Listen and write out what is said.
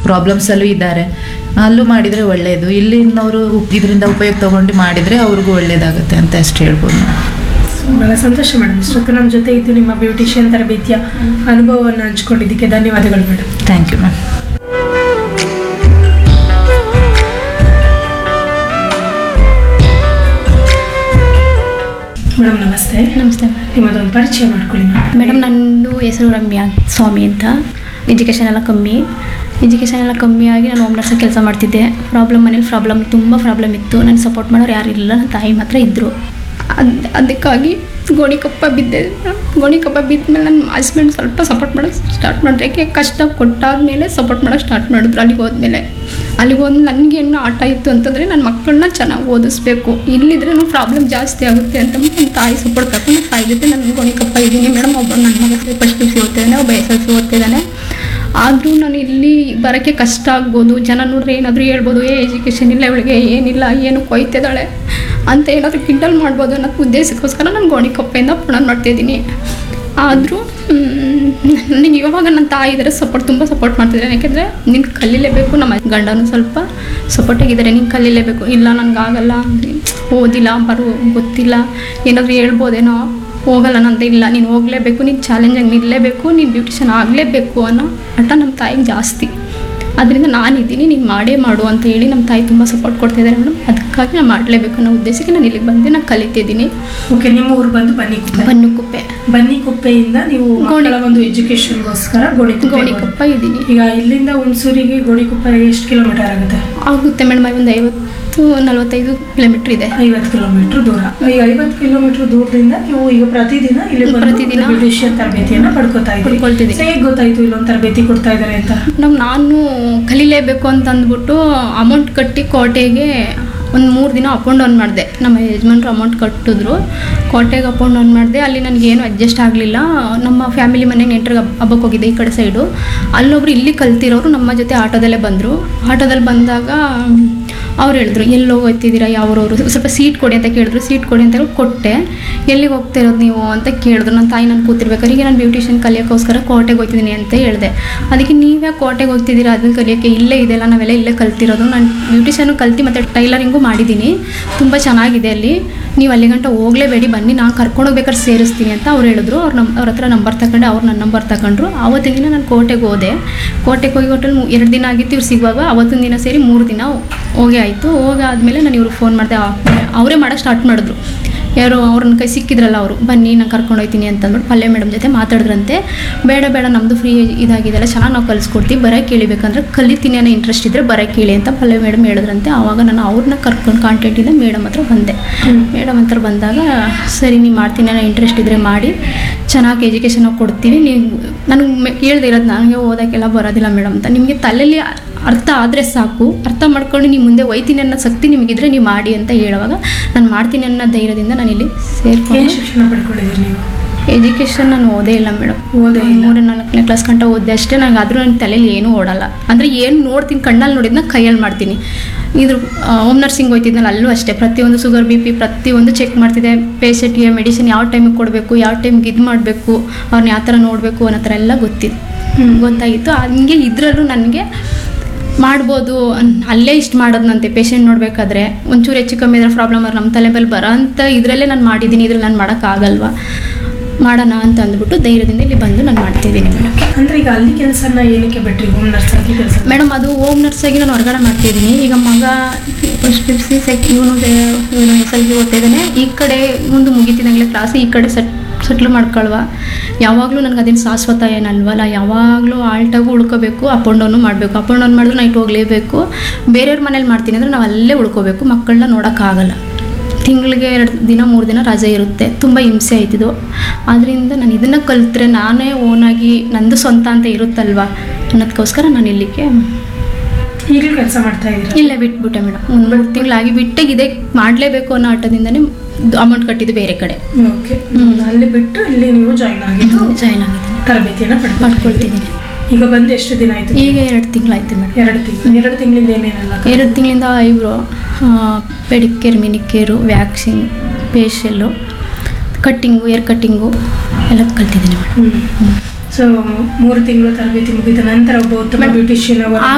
ಪ್ರಾಬ್ಲಮ್ಸಲ್ಲೂ ಇದ್ದಾರೆ ಅಲ್ಲೂ ಮಾಡಿದರೆ ಒಳ್ಳೆಯದು ಇಲ್ಲಿನವರು ಇದರಿಂದ ಉಪಯೋಗ ತಗೊಂಡು ಮಾಡಿದರೆ ಅವ್ರಿಗೂ ಒಳ್ಳೇದಾಗುತ್ತೆ ಅಂತ ಅಷ್ಟು ಹೇಳ್ಬೋದು ನಾವು. ಬಹಳ ಸಂತೋಷ ಮೇಡಮ್ ಇಷ್ಟೊತ್ತು ನಮ್ಮ ಜೊತೆ ಇದ್ದು ನಿಮ್ಮ ಬ್ಯೂಟಿಷಿಯನ್ ತರಬೇತಿಯ ಅನುಭವವನ್ನು ಹಂಚ್ಕೊಂಡಿದ್ದಕ್ಕೆ ಧನ್ಯವಾದಗಳು madam thank you ma'am madam ನಮಸ್ತೆ ನಮಸ್ತೆ ನಿಮ್ಮದೊಂದು ಪರಿಚಯ ಮಾಡ್ಕೊಳ್ಳಿ ಮೇಡಮ್ ಮೇಡಮ್ ನಂದು ಹೆಸರು ರಮ್ಯಾ ಸ್ವಾಮಿ ಅಂತ ಎಜುಕೇಷನ್ ಎಲ್ಲ ಕಮ್ಮಿ ಎಜುಕೇಷನ್ ಎಲ್ಲ ಕಮ್ಮಿ ಆಗಿ ನಾನು ಹೋಮ್ ನರ್ಸಾಗಿ ಕೆಲಸ ಮಾಡ್ತಿದ್ದೆ ಪ್ರಾಬ್ಲಮ್ ಮನೇಲಿ ಪ್ರಾಬ್ಲಮ್ ತುಂಬ ಪ್ರಾಬ್ಲಮ್ ಇತ್ತು ನಾನು ಸಪೋರ್ಟ್ ಮಾಡೋರು ಯಾರು ಇರಲಿಲ್ಲ ನನ್ನ ತಾಯಿ ಮಾತ್ರ ಇದ್ದರು ಅದು ಅದಕ್ಕಾಗಿ ಗೋಣಿಕೊಪ್ಪ ಬಿದ್ದೆ ಗೋಣಿಕೊಪ್ಪ ಬಿದ್ದ ಮೇಲೆ ನನ್ನ ಹಸ್ಬೆಂಡ್ ಸ್ವಲ್ಪ ಸಪೋರ್ಟ್ ಮಾಡೋಕ್ಕೆ ಸ್ಟಾರ್ಟ್ ಮಾಡಿದ್ರೆ ಯಾಕೆ ಕಷ್ಟ ಕೊಟ್ಟಾದ್ಮೇಲೆ ಸಪೋರ್ಟ್ ಮಾಡೋಕ್ಕೆ ಸ್ಟಾರ್ಟ್ ಮಾಡಿದ್ರು ಅಲ್ಲಿಗೆ ಹೋದ್ಮೇಲೆ ಅಲ್ಲಿಗೆ ಹೋದ್ ನನಗೆ ಏನು ಆಟ ಇತ್ತು ಅಂತಂದರೆ ನನ್ನ ಮಕ್ಕಳನ್ನ ಚೆನ್ನಾಗಿ ಓದಿಸ್ಬೇಕು ಇಲ್ಲಿದ್ರೆ ಪ್ರಾಬ್ಲಮ್ ಜಾಸ್ತಿ ಆಗುತ್ತೆ ಅಂತ ನನ್ನ ತಾಯಿ ಸಪೋರ್ಟ್ ತಗೊಂಡು ತಾಯಿ ಜೊತೆ ನನ್ನ ಗೋಣಿಕೊಪ್ಪ ಇದ್ದೀನಿ ಮೇಡಮ್ ಒಬ್ಬ ನನ್ನ ಮಗ ಫಸ್ಟ್ ಪಿ ಸಿ ಓದ್ತಿದ್ದಾನೆ ಒಬ್ಬ ಎಸ್ ಎಲ್ ಸಿ ಓದ್ತಿದ್ದಾನೆ ಆದರೂ ನಾನು ಇಲ್ಲಿ ಬರೋಕ್ಕೆ ಕಷ್ಟ ಆಗ್ಬೋದು ಜನ ನೋಡ್ರೆ ಏನಾದರೂ ಹೇಳ್ಬೋದು ಏ ಎಜುಕೇಷನ್ ಇಲ್ಲ ಇವಳಿಗೆ ಏನಿಲ್ಲ ಏನು ಕೊಯ್ತಿದ್ದಾಳೆ ಅಂತ ಏನಾದರೂ ಕಿಂಡಲ್ ಮಾಡ್ಬೋದು ಅನ್ನೋ ಉದ್ದೇಶಕ್ಕೋಸ್ಕರ ನಾನು ಗೋಣಿಕೊಪ್ಪೆಯಿಂದ ಪುನಃ ಮಾಡ್ತಾಯಿದ್ದೀನಿ ಆದರೂ ನನಗೆ ಇವಾಗ ನನ್ನ ತಾಯಿ ಇದ್ದಾರೆ ಸಪೋರ್ಟ್ ತುಂಬ ಸಪೋರ್ಟ್ ಮಾಡ್ತಿದ್ದಾರೆ ಯಾಕೆಂದರೆ ನೀನು ಕಲೀಲೇಬೇಕು ನಮ್ಮ ಗಂಡನೂ ಸ್ವಲ್ಪ ಸಪೋರ್ಟಾಗಿದ್ದಾರೆ ನೀನು ಕಲೀಲೇಬೇಕು ಇಲ್ಲ ನನಗಾಗಲ್ಲ ಓದಿಲ್ಲ ಬರೋ ಗೊತ್ತಿಲ್ಲ ಏನಾದರೂ ಹೇಳ್ಬೋದೇನೋ ಹೋಗಲ್ಲ ನಂತ ಇಲ್ಲ ನೀನು ಹೋಗಲೇಬೇಕು ನೀನು ಚಾಲೆಂಜಾಗಿ ನಿಲ್ಲಲೇಬೇಕು ನೀನು ಬ್ಯೂಟಿಷನ್ ಆಗಲೇಬೇಕು ಅನ್ನೋ ಹಠ ನಮ್ಮ ತಾಯಿಗೆ ಜಾಸ್ತಿ ಅದರಿಂದ ನಾನಿದ್ದೀನಿ ನೀನು ಮಾಡೇ ಮಾಡು ಅಂತ ಹೇಳಿ ನಮ್ಮ ತಾಯಿ ತುಂಬ ಸಪೋರ್ಟ್ ಕೊಡ್ತಿದ್ದಾರೆ ಮೇಡಮ್ ಅದಕ್ಕಾಗಿ ನಾನು ಮಾಡಲೇಬೇಕು ಅನ್ನೋ ಉದ್ದೇಶಕ್ಕೆ ನಾನು ಇಲ್ಲಿಗೆ ಬಂದು ನಾನು ಕಲಿತಿದ್ದೀನಿ ಓಕೆ ನಿಮ್ಮ ಊರು ಬಂದು ಬನ್ನಿಕುಪ್ಪೆ ಬನ್ನುಕುಪ್ಪೆ ಬನ್ನಿಕುಪ್ಪೆಯಿಂದ ನೀವು ಮಕ್ಕಳ ಒಂದು ಎಜುಕೇಶನ್ಗೋಸ್ಕರ ಗೋಣಿಕುಪ್ಪೆ ಗೋಣಿಕೊಪ್ಪ ಇದ್ದೀನಿ ಈಗ ಇಲ್ಲಿಂದ ಹುಣಸೂರಿಗೆ ಗೋಣಿಕೊಪ್ಪ ಎಷ್ಟು ಕಿಲೋಮೀಟರ್ ಆಗುತ್ತೆ ಆಗುತ್ತೆ ಮೇಡಮ್ ಒಂದು ಐವತ್ತು ನಲವತ್ತೈದು ಕಿಲೋಮೀಟ್ರ್ ಇದೆ ಐವತ್ತು ಕಿಲೋಮೀಟರ್ ದೂರ ಈ ಐವತ್ತು ಕಿಲೋಮೀಟರ್ ದೂರದಿಂದ ನೀವು ಈಗ ಪ್ರತಿದಿನ ಇಲ್ಲಿ ಪ್ರತಿದಿನ ಬ್ಯೂಟಿಷಿಯನ್ ತರಬೇತಿಯನ್ನ ಪಡ್ಕೋತಾ ಇದ್ದೀರಿ ಪಡ್ಕೊಳ್ತಿದ್ದೀನಿ. So, ಹೇಗ್ ಗೊತ್ತಾಯ್ತು ಇಲ್ಲೊಂದು ತರಬೇತಿ ಕೊಡ್ತಾ ಇದ್ದಾರೆ ಅಂತ ನಮ್ಮ ನಾನು ಕಲಿಲೇಬೇಕು ಅಂತ ಅಂದ್ಬಿಟ್ಟು ಅಮೌಂಟ್ ಕಟ್ಟಿ ಕೋಟೆಗೆ ಒಂದು ಮೂರು ದಿನ ಅಪ್ ಆ್ಯಂಡ್ ಡೌನ್ ಮಾಡಿದೆ ನಮ್ಮ ಯಜಮಾನ್ರು ಅಮೌಂಟ್ ಕಟ್ಟಿದ್ರು ಕೋಟೆಗೆ ಅಪ್ ಆ್ಯಂಡ್ ಡೌನ್ ಮಾಡಿದೆ ಅಲ್ಲಿ ನನಗೇನು ಅಡ್ಜಸ್ಟ್ ಆಗಲಿಲ್ಲ ನಮ್ಮ ಫ್ಯಾಮಿಲಿ ಮನೆಗೆ ನೆಂಟ್ರಿಗೆ ಹಬ್ಬಕ್ಕೆ ಹೋಗಿದ್ದೆ ಈ ಕಡೆ ಸೈಡು ಅಲ್ಲೊಬ್ರು ಇಲ್ಲಿ ಕಲ್ತಿರೋರು ನಮ್ಮ ಜೊತೆ ಆಟೋದಲ್ಲೇ ಬಂದರು ಆಟೋದಲ್ಲಿ ಬಂದಾಗ ಅವ್ರು ಹೇಳಿದ್ರು ಎಲ್ಲಿ ಹೋಗ್ತಿದ್ದೀರಾ ಯಾವ್ರವರು ಸ್ವಲ್ಪ ಸೀಟ್ ಕೊಡಿ ಅಂತ ಕೇಳಿದ್ರು ಸೀಟ್ ಕೊಡಿ ಅಂತ ಹೇಳಿ ಕೊಟ್ಟೆ ಎಲ್ಲಿಗೆ ಹೋಗ್ತಾ ಇರೋದು ನೀವು ಅಂತ ಕೇಳಿದ್ರು ನನ್ನ ತಾಯಿ ನಾನು ಕೂತಿರ್ಬೇಕಾದ್ರೆ ಈಗ ನಾನು ಬ್ಯೂಟಿಷಿಯನ್ ಕಲಿಯೋಕ್ಕೋಸ್ಕರ ಕೋಟೆಗೆ ಹೋಗ್ತಿದ್ದೀನಿ ಅಂತ ಹೇಳಿದೆ ಅದಕ್ಕೆ ನೀವೇ ಕೋಟೆಗೆ ಹೋಗ್ತಿದ್ದೀರಾ ಅದನ್ನ ಕಲಿಯೋಕ್ಕೆ ಇಲ್ಲೇ ಇದೆಲ್ಲ ನಾವೆಲ್ಲ ಇಲ್ಲೇ ಕಲ್ತಿರೋದು ನಾನು ಬ್ಯೂಟಿಷಿಯನ್ನು ಕಲ್ತು ಮತ್ತು ಟೈಲರಿಂಗು ಮಾಡಿದ್ದೀನಿ ತುಂಬ ಚೆನ್ನಾಗಿದೆ ಅಲ್ಲಿ ನೀವು ಅಲ್ಲಿ ಗಂಟ ಹೋಗಲೇಬೇಡಿ ಬನ್ನಿ ನಾನು ಕರ್ಕೊಂಡು ಹೋಗ್ಬೇಕಾದ್ರೆ ಸೇರಿಸ್ತೀನಿ ಅಂತ ಅವ್ರು ಹೇಳಿದ್ರು ಅವ್ರು ನಮ್ಮ ಅವ್ರ ಹತ್ರ ನಂಬರ್ ತಗೊಂಡು ಅವ್ರು ನನ್ನ ನಂಬರ್ ತಗೊಂಡ್ರು ಆವತ್ತಿನ ದಿನ ನಾನು ಕೋಟೆಗೆ ಹೋದೆ ಕೋಟೆಗೆ ಹೋಗಿ ಒಟ್ಟಲ್ಲಿ ಎರಡು ದಿನ ಆಗಿತ್ತು ಇವ್ರು ಸಿಗುವಾಗ ಅವತ್ತಿನ ದಿನ ಸೇರಿ ಮೂರು ದಿನ ಹೋಗಿ ಆಯಿತು ಹೋಗಾದ್ಮೇಲೆ ನಾನು ಇವ್ರಿಗೆ ಫೋನ್ ಮಾಡಿದೆ ಅವರೇ ಮಾಡೋಕ್ಕೆ ಸ್ಟಾರ್ಟ್ ಮಾಡಿದ್ರು ಯಾರೋ ಅವ್ರನ್ನ ಕೈ ಸಿಕ್ಕಿದ್ರಲ್ಲ ಅವರು ಬನ್ನಿ ನಾನು ಕರ್ಕೊಂಡು ಹೋಗ್ತೀನಿ ಅಂತಂದ್ಬಿಟ್ಟು ಪಲ್ಯ ಮೇಡಮ್ ಜೊತೆ ಮಾತಾಡಿದ್ರಂತೆ ಬೇಡ ಬೇಡ ನಮ್ಮದು ಫ್ರೀ ಇದಾಗಿದೆಲ್ಲ ಚೆನ್ನಾಗಿ ನಾವು ಕಲಿಸ್ಕೊಡ್ತೀವಿ ಬರೋಕ್ಕೆ ಕೇಳಿಬೇಕಂದ್ರೆ ಕಲಿತೀನಿ ಅನ್ನೋ ಇಂಟ್ರೆಸ್ಟ್ ಇದ್ದರೆ ಬರೋಕ್ಕೆ ಕೇಳಿ ಅಂತ ಪಲ್ಯ ಮೇಡಮ್ ಹೇಳಿದ್ರಂತೆ ಆವಾಗ ನಾನು ಅವ್ರನ್ನ ಕರ್ಕೊಂಡು ಕಾಂಟ್ಯಾಕ್ಟಿಂದ ಮೇಡಮ್ ಹತ್ರ ಬಂದೆ ಮೇಡಮ್ ಹತ್ರ ಬಂದಾಗ ಸರಿ ನೀವು ಮಾಡ್ತೀನಿ ಅನ್ನೋ ಇಂಟ್ರೆಸ್ಟ್ ಇದ್ದರೆ ಮಾಡಿ ಚೆನ್ನಾಗಿ ಎಜುಕೇಷನ್ ಕೊಡ್ತೀವಿ ನೀವು ನನಗೆ ಕೇಳ್ದೆ ಇರೋದು ನನಗೆ ಓದೋಕ್ಕೆಲ್ಲ ಬರೋದಿಲ್ಲ ಮೇಡಮ್ ಅಂತ ನಿಮಗೆ ತಲೆಯಲ್ಲಿ ಅರ್ಥ ಆದರೆ ಸಾಕು ಅರ್ಥ ಮಾಡ್ಕೊಂಡು ನೀವು ಮುಂದೆ ಒಯ್ತೀನಿ ಅನ್ನೋ ಶಕ್ತಿ ನಿಮಗಿದ್ರೆ ನೀವು ಮಾಡಿ ಅಂತ ಹೇಳುವಾಗ ನಾನು ಮಾಡ್ತೀನಿ ಅನ್ನೋ ಧೈರ್ಯದಿಂದ ನಾನು ಇಲ್ಲಿ ಏನ್ ಸೇರ್ಕೊಂಡು ಶಿಕ್ಷಣ ಪಡ್ಕೊಂಡಿದ್ದೀರಿ ನೀವು ಎಜುಕೇಷನ್ ನಾನು ಓದೇ ಇಲ್ಲ ಮೇಡಮ್ ಓದೇ ಇಲ್ಲ. ಮೂರು ನಾಲ್ಕನೇ ಕ್ಲಾಸ್ ಗಂಟ ಓದಿದೆ ಅಷ್ಟೇ ನಂಗೆ ಆದರೂ ನನ್ನ ತಲೆಯಲ್ಲಿ ಏನೂ ಓಡಲ್ಲ ಅಂದರೆ ಏನು ನೋಡ್ತೀನಿ ಕಣ್ಣಲ್ಲಿ ನೋಡಿದ್ನ ಕೈಯಲ್ಲಿ ಮಾಡ್ತೀನಿ ಇದ್ರ ಹೋಮ್ ನರ್ಸಿಂಗ್ ಹೋಯ್ತಿದ್ನಲ್ಲ ಅಲ್ಲೂ ಅಷ್ಟೇ ಪ್ರತಿಯೊಂದು ಶುಗರ್ ಬಿ ಪಿ ಪ್ರತಿಯೊಂದು ಚೆಕ್ ಮಾಡ್ತಿದ್ದೆ ಪೇಷಂಟ್ಗೆ ಮೆಡಿಸಿನ್ ಯಾವ ಟೈಮಿಗೆ ಕೊಡಬೇಕು ಯಾವ ಟೈಮ್ಗೆ ಇದು ಮಾಡಬೇಕು ಅವ್ರನ್ನ ಯಾವ ಥರ ನೋಡಬೇಕು ಅನ್ನೋ ಥರ ಎಲ್ಲ ಗೊತ್ತಿತ್ತು ಗೊತ್ತಾಗಿತ್ತು ಹಂಗೆ ಇದರಲ್ಲೂ ನನಗೆ ಮಾಡ್ಬೋದು ಅನ್- ಅಲ್ಲೇ ಇಷ್ಟು ಮಾಡೋದಂತೆ ಪೇಷಂಟ್ ನೋಡಬೇಕಾದ್ರೆ ಒಂಚೂರು ಹೆಚ್ಚು ಕಮ್ಮಿ ಇದ್ರೆ ಪ್ರಾಬ್ಲಮ್ ನಮ್ಮ ತಲೆ ಮೇಲೆ ಬರೋ ಅಂತ ಇದರಲ್ಲೇ ನಾನು ಮಾಡಿದ್ದೀನಿ ಇದ್ರಲ್ಲಿ ನಾನು ಮಾಡೋಕ್ಕಾಗಲ್ವಾ ಮಾಡೋಣ ಅಂತ ಅಂದ್ಬಿಟ್ಟು ಧೈರ್ಯದಿಂದ ಇಲ್ಲಿ ಬಂದು ನಾನು ಮಾಡ್ತಿದ್ದೀನಿ ಮೇಡಮ್ ಅಂದ್ರೆ ಈಗ ಅಲ್ಲಿ ಕೆಲಸನ ಏನಕ್ಕೆ ಬಿಟ್ರಿ ಹೋಮ್ ನರ್ಸ್ ಆಗಿ ಕೆಲಸ ಮೇಡಮ್ ಅದು ಹೋಮ್ ನರ್ಸಾಗಿ ನಾನು ಹೊರಗಡೆ ಮಾಡ್ತಿದ್ದೀನಿ ಈಗ ಮಗ ಫಸ್ಟ್ ಪಿ ಸಿ ಸೆಕ್ ಇವನು ಇವನು ಎಸ್ ಎಲ್ ಸಿ ಓದ್ತಿದ್ದಾನೆ ಈ ಕಡೆ ಮುಂದೆ ಮುಗಿತಿದಂಗೆ ಕ್ಲಾಸ್ ಈ ಕಡೆ ಸೆಟ್ ಸೆಟ್ಲ್ ಮಾಡ್ಕೊಳ್ವ ಯಾವಾಗಲೂ ನನಗೆ ಅದೇನು ಶಾಶ್ವತ ಏನಲ್ವಲ್ಲ ಯಾವಾಗಲೂ ಆಲ್ಟಾಗೂ ಉಳ್ಕೋಬೇಕು ಅಪ್ ಆ್ಯಂಡ್ ಡೌನು ಮಾಡಬೇಕು ಅಪ್ ಆ್ಯಂಡ್ ಡೌನ್ ಮಾಡಿದ್ರೆ ನೈಟ್ ಹೋಗಲೇಬೇಕು ಬೇರೆಯವ್ರ ಮನೇಲಿ ಮಾಡ್ತೀನಿ ಅಂದರೆ ನಾವು ಅಲ್ಲೇ ಉಳ್ಕೋಬೇಕು ಮಕ್ಕಳನ್ನ ನೋಡೋಕ್ಕಾಗಲ್ಲ ತಿಂಗಳಿಗೆ ಎರಡು ದಿನ ಮೂರು ದಿನ ರಜೆ ಇರುತ್ತೆ ತುಂಬ ಹಿಂಸೆ ಆಯ್ತಿದ್ದು ಆದ್ದರಿಂದ ನಾನು ಇದನ್ನು ಕಲಿತ್ರೆ ನಾನೇ ಓನಾಗಿ ನಂದು ಸ್ವಂತ ಅಂತ ಇರುತ್ತಲ್ವಾ ಅನ್ನೋದಕ್ಕೋಸ್ಕರ ನಾನು ಇಲ್ಲಿಗೆ ಈಗಲೂ ಕೆಲಸ ಮಾಡ್ತಾ ಇದ್ದೀರಾ ಇಲ್ಲೇ ಬಿಟ್ಬಿಟ್ಟೆ ಮೇಡಮ್ ಒಂದು ಮೂರು ತಿಂಗಳಾಗಿ ಬಿಟ್ಟೆ ಇದೇ ಮಾಡಲೇಬೇಕು ಅನ್ನೋ ಆಟದಿಂದನೇ ಅಮೌಂಟ್ ಕಟ್ಟಿದ್ದು ಬೇರೆ ಕಡೆ ಓಕೆ ಅಲ್ಲಿ ಬಿಟ್ಟು ಇಲ್ಲಿ ನೀವು ಜಾಯಿನ್ ಆಗಿದ್ದು ಜಾಯ್ನ್ ಆಗಿದ್ದೀನಿ ತರಬೇತಿಯನ್ನ ಪಡ್ಕೊಂಡು ಮಾಡ್ಕೊಳ್ತಿದ್ದೀನಿ ಈಗ ಬಂದು ಎಷ್ಟು ದಿನ ಆಯ್ತು ಈಗ ಎರಡು ತಿಂಗಳಾಯ್ತು ಮೇಡಮ್ ಎರಡು ತಿಂಗಳು ಎರಡು ತಿಂಗಳಿಂದ ಏನೇನೆಲ್ಲ ಕಲ್ತ್ರಿ? ಎರಡು ತಿಂಗಳಿಂದ eyebrow pedicure manicure waxing facial cutting hair cutting ಎಲ್ಲ ಕಲ್ತಿದ್ದೀನಿ ಮೇಡಮ್ ಹ್ಮ್ ಸೊ ಮೂರು ತಿಂಗಳು ತರಬೇತಿ ಮುಗಿದ ನಂತರ ಒಬ್ಬ ಉತ್ತಮ ಬ್ಯೂಟಿಷಿಯನ್ ಅವರ